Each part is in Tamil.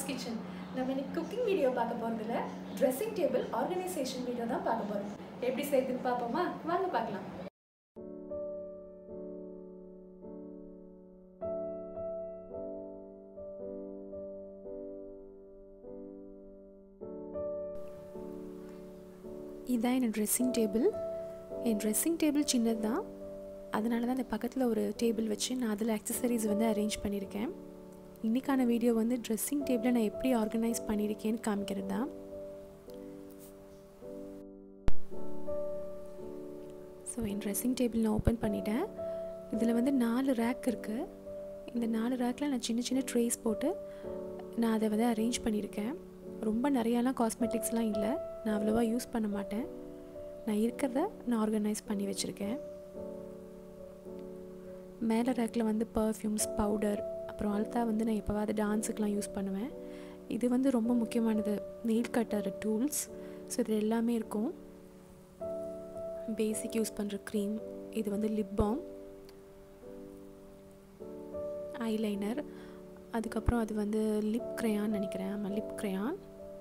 ஷாம்ஸ் கிச்சன் நம்ம இன்னைக்கு குக்கிங் வீடியோ பார்க்க போகிறதுல ட்ரெஸ்ஸிங் டேபிள் ஆர்கனைசேஷன் வீடியோ தான் பார்க்க போகிறோம் எப்படி செய்யுதுன்னு பார்ப்போமா வாங்க பார்க்கலாம் இதுதான் என் ட்ரெஸ்ஸிங் டேபிள் என் ட்ரெஸ்ஸிங் டேபிள் சின்னது தான் அதனால தான் அந்த பக்கத்தில் ஒரு டேபிள் வச்சு நான் அதில் அக்சசரிஸ் வந்து அரேஞ்ச் பண்ணியிருக்கேன் இன்றைக்கான வீடியோ வந்து ட்ரெஸ்ஸிங் டேபிளை நான் எப்படி ஆர்கனைஸ் பண்ணியிருக்கேன்னு காமிக்கிறது தான் ஸோ என் ட்ரெஸ்ஸிங் டேபிள் நான் ஓப்பன் பண்ணிட்டேன் இதில் வந்து நாலு ரேக் இருக்குது இந்த நாலு ரேக்கில் நான் சின்ன சின்ன ட்ரேஸ் போட்டு நான் அதை வந்து அரேஞ்ச் பண்ணியிருக்கேன் ரொம்ப நிறையாலாம் காஸ்மெட்டிக்ஸ்லாம் இல்லை நான் அவ்வளோவா யூஸ் பண்ண மாட்டேன் நான் இருக்கிறத நான் ஆர்கனைஸ் பண்ணி வச்சுருக்கேன் மேலே ரேக்கில் வந்து பர்ஃப்யூம்ஸ் பவுடர் அப்புறம் அல்தா வந்து நான் எப்போவாது டான்ஸுக்கெலாம் யூஸ் பண்ணுவேன் இது வந்து ரொம்ப முக்கியமானது நெயில் கட்டர் டூல்ஸ் ஸோ இது எல்லாமே இருக்கும் பேசிக் யூஸ் பண்ணுற க்ரீம் இது வந்து லிப் பாம் ஐலைனர் அதுக்கப்புறம் அது வந்து லிப் க்ரையான் நினைக்கிறேன் ஆமாம் லிப் க்ரையான்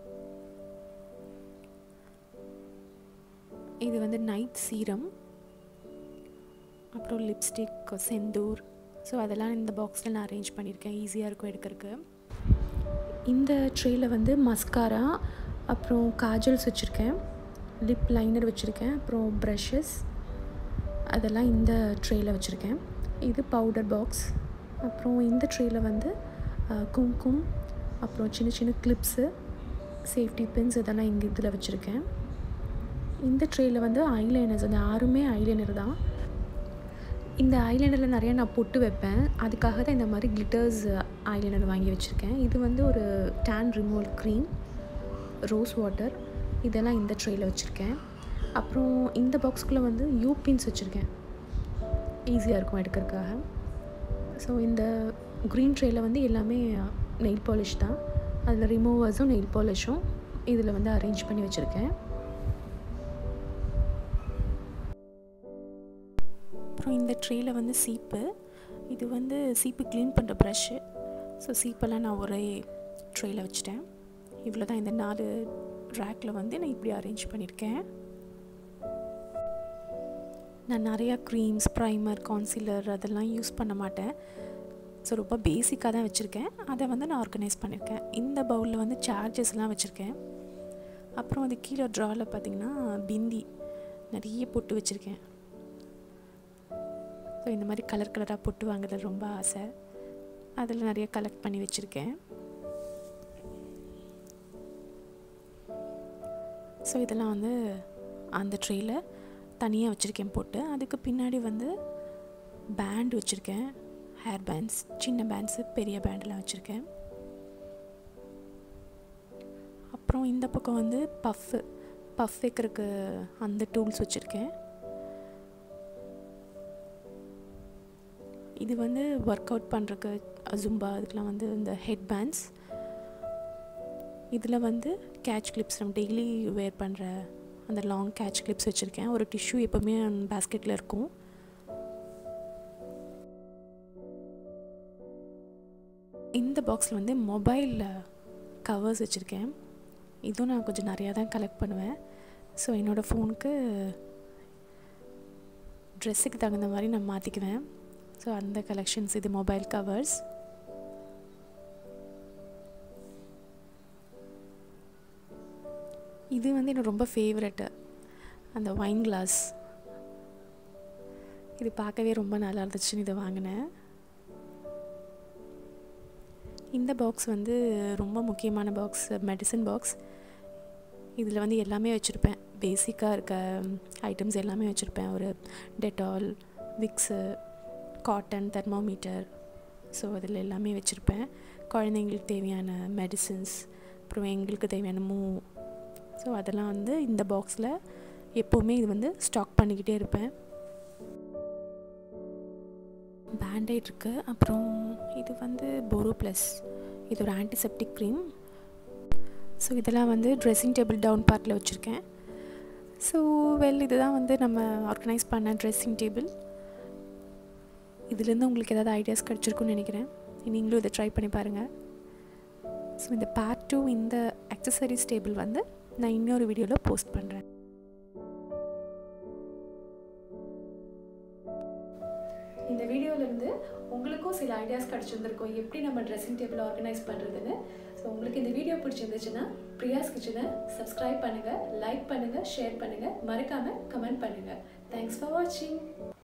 இது வந்து நைட் சீரம் அப்புறம் லிப்ஸ்டிக் செந்தூர் ஸோ அதெல்லாம் இந்த பாக்ஸில் நான் அரேஞ்ச் பண்ணியிருக்கேன் ஈஸியாக இருக்கும் எடுக்கிறதுக்கு இந்த ட்ரேயில் வந்து மஸ்காரா அப்புறம் காஜல்ஸ் வச்சுருக்கேன் லிப் லைனர் வச்சுருக்கேன் அப்புறம் ப்ரஷஸ் அதெல்லாம் இந்த ட்ரேயில் வச்சுருக்கேன் இது பவுடர் பாக்ஸ் அப்புறம் இந்த ட்ரேயில் வந்து கும்கும் அப்புறம் சின்ன சின்ன கிளிப்ஸு சேஃப்டி பின்ஸ் இதெல்லாம் இங்கே இதில் வச்சுருக்கேன் இந்த ட்ரேயில் வந்து ஐலைனர்ஸ் அந்த ஆறுமே ஐலைனர் தான் இந்த ஐலைனரில் நிறைய நான் பொட்டு வைப்பேன் அதுக்காக தான் இந்த மாதிரி கிளிட்டர்ஸ் ஐலைனர் வாங்கி வச்சுருக்கேன் இது வந்து ஒரு tan removal cream rose water இதெல்லாம் இந்த ட்ரேயில் வச்சுருக்கேன் அப்புறம் இந்த பாக்ஸ்குள்ளே வந்து யூபின்ஸ் வச்சுருக்கேன் ஈஸியாக இருக்கும் எடுக்கிறதுக்காக ஸோ இந்த க்ரீன் ட்ரேயில் வந்து எல்லாமே நெயில் பாலிஷ் தான் அதில் ரிமூவர்ஸும் நெயில் பாலிஷும் இதில் வந்து அரேஞ்ச் பண்ணி வச்சுருக்கேன் அப்புறம் இந்த ட்ரேயில் வந்து சீப்பு இது வந்து சீப்பு க்ளீன் பண்ணுற ப்ரஷ்ஷு ஸோ சீப்பெல்லாம் நான் ஒரே ட்ரேயில் வச்சுட்டேன் இவ்வளோ தான் இந்த நாலு ரேக்கில் வந்து நான் இப்படி அரேஞ்ச் பண்ணியிருக்கேன் நான் நிறையா க்ரீம்ஸ் ப்ரைமர் கான்சிலர் அதெல்லாம் யூஸ் பண்ண மாட்டேன் ஸோ ரொம்ப பேசிக்காக தான் வச்சுருக்கேன் அதை வந்து நான் ஆர்கனைஸ் பண்ணியிருக்கேன் இந்த பவுலில் வந்து சார்ஜஸ்லாம் வச்சுருக்கேன் அப்புறம் அது கீழே ட்ராவில் பார்த்திங்கன்னா பிந்தி நிறைய பொட்டு வச்சுருக்கேன் ஸோ இந்த மாதிரி கலர் கலராக பொட்டு வாங்குறது ரொம்ப ஆசை அதில் நிறைய கலெக்ட் பண்ணி வச்சுருக்கேன் ஸோ இதெல்லாம் வந்து அந்த ட்ரேயில் தனியாக வச்சுருக்கேன் போட்டு அதுக்கு பின்னாடி வந்து பேண்ட் வச்சுருக்கேன் ஹேர் பேண்ட்ஸ் சின்ன பேண்ட்ஸு பெரிய பேண்டெலாம் வச்சுருக்கேன் அப்புறம் இந்த பக்கம் வந்து பஃப்பு பஃப் வைக்கிறதுக்கு அந்த டூல்ஸ் வச்சுருக்கேன் இது வந்து ஒர்க் அவுட் பண்ணுறக்கு ஜும்பா அதுக்கெலாம் வந்து இந்த ஹெட் பேண்ட்ஸ் இதில் வந்து கேட்ச் கிளிப்ஸ் நம்ம டெய்லி வேர் பண்ணுற அந்த லாங் கேட்ச் கிளிப்ஸ் வச்சுருக்கேன் ஒரு டிஷ்யூ எப்போவுமே பேஸ்கெட்டில் இருக்கும் இந்த பாக்ஸில் வந்து மொபைல் கவர்ஸ் வச்சுருக்கேன் இதுவும் நான் கொஞ்சம் நிறையா தான் கலெக்ட் பண்ணுவேன் ஸோ என்னோடய ஃபோனுக்கு ட்ரெஸ்ஸுக்கு தகுந்த மாதிரி நான் மாற்றிக்குவேன் ஸோ அந்த கலெக்ஷன்ஸ் இது மொபைல் கவர்ஸ் இது வந்து எனக்கு ரொம்ப ஃபேவரெட்டு அந்த ஒயின் கிளாஸ் இது பார்க்கவே ரொம்ப நல்லா இருந்துச்சுன்னு இதை வாங்கினேன் இந்த பாக்ஸ் வந்து ரொம்ப முக்கியமான பாக்ஸ் மெடிசன் பாக்ஸ் இதில் வந்து எல்லாமே வச்சுருப்பேன் பேசிக்காக இருக்க ஐட்டம்ஸ் எல்லாமே வச்சுருப்பேன் ஒரு Dettol Vicks cotton thermometer so அதில் எல்லாமே வச்சுருப்பேன் குழந்தைங்களுக்கு தேவையான மெடிசின்ஸ் அப்புறம் எங்களுக்கு தேவையான மூ ஸோ அதெல்லாம் வந்து இந்த பாக்ஸில் எப்போவுமே இது வந்து ஸ்டாக் பண்ணிக்கிட்டே இருப்பேன் பேண்டைட் இருக்குது அப்புறம் இது வந்து போரோ ப்ளஸ் இது ஒரு ஆன்டிசெப்டிக் க்ரீம் ஸோ இதெல்லாம் வந்து ட்ரெஸ்ஸிங் டேபிள் டவுன் பார்ட்டில் வச்சுருக்கேன் ஸோ வெல் இதுதான் வந்து நம்ம ஆர்கனைஸ் பண்ண ட்ரெஸ்ஸிங் டேபிள் இதுலேருந்து உங்களுக்கு ஏதாவது ஐடியாஸ் கிடச்சிருக்குன்னு நினைக்கிறேன் நீங்களும் இதை ட்ரை பண்ணி பாருங்கள் ஸோ இந்த பேட் டூ இந்த அக்சசரிஸ் டேபிள் வந்து நான் இன்னொரு வீடியோவில் போஸ்ட் பண்ணுறேன் இந்த வீடியோலேருந்து உங்களுக்கும் சில ஐடியாஸ் கிடச்சிருந்துருக்கும் எப்படி நம்ம ட்ரெஸ்ஸிங் டேபிள் ஆர்கனைஸ் பண்ணுறதுன்னு ஸோ உங்களுக்கு இந்த வீடியோ பிடிச்சிருந்துச்சுன்னா பிரியாஸ் கிச்சனை சப்ஸ்கிரைப் பண்ணுங்கள் லைக் பண்ணுங்கள் ஷேர் பண்ணுங்கள் மறக்காமல் கமெண்ட் பண்ணுங்கள் தேங்க்ஸ் ஃபார் வாட்சிங்